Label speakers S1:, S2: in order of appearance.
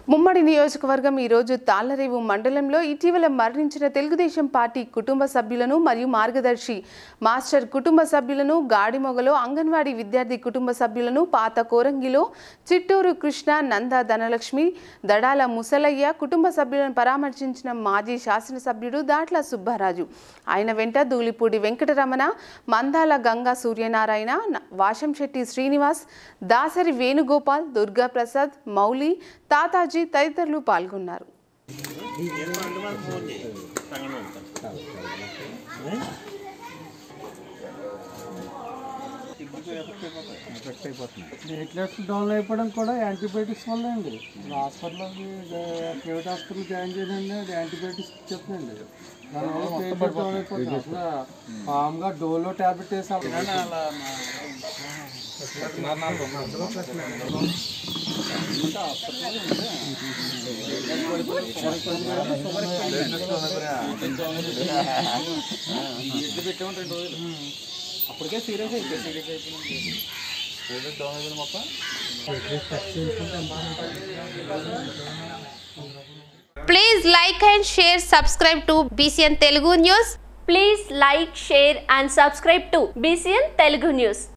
S1: ముమ్మడి నియోజకవర్గం ఈరోజు తాళ్లరేవు మండలంలో ఇటీవల మరణించిన తెలుగుదేశం పార్టీ కుటుంబ సభ్యులను మరియు మార్గదర్శి మాస్టర్ కుటుంబ సభ్యులను గాడిమొగలో అంగన్వాడీ విద్యార్థి కుటుంబ సభ్యులను పాత కోరంగిలో చిట్టూరు కృష్ణ నంద ధనలక్ష్మి దడాల ముసలయ్య కుటుంబ సభ్యులను పరామర్శించిన మాజీ శాసనసభ్యుడు దాట్ల సుబ్బారాజు ఆయన వెంట ధూళిపూడి వెంకటరమణ మందాల గంగా సూర్యనారాయణ న- వాషంశెట్టి శ్రీనివాస్ దాసరి వేణుగోపాల్ దుర్గా ప్రసాద్ మౌలి తాతాజీ తదితరులు పాల్గొన్నారు
S2: ప్లేట్లెట్స్ డౌన్ అయిపోవడం కూడా యాంటీబయాటిక్స్ వల్ల అండి హాస్పిటల్కి ప్రైవేట్ హాస్పిటల్ జాయిన్ చేయండి అది యాంటీబయాటిక్స్ చెప్తుందండి దానివల్ల ప్లేట్లెట్ డౌన్ అయిపోతుంది అసలు మామూలుగా డోలో ట్యాబ్లెట్ వేసి అలా అప్పటికే సీరియస్ అయిపోయింది సీరియస్ అయిపోయింది
S3: Please like and share, subscribe to BCN Telugu News.
S4: Please like, share and subscribe to BCN Telugu News.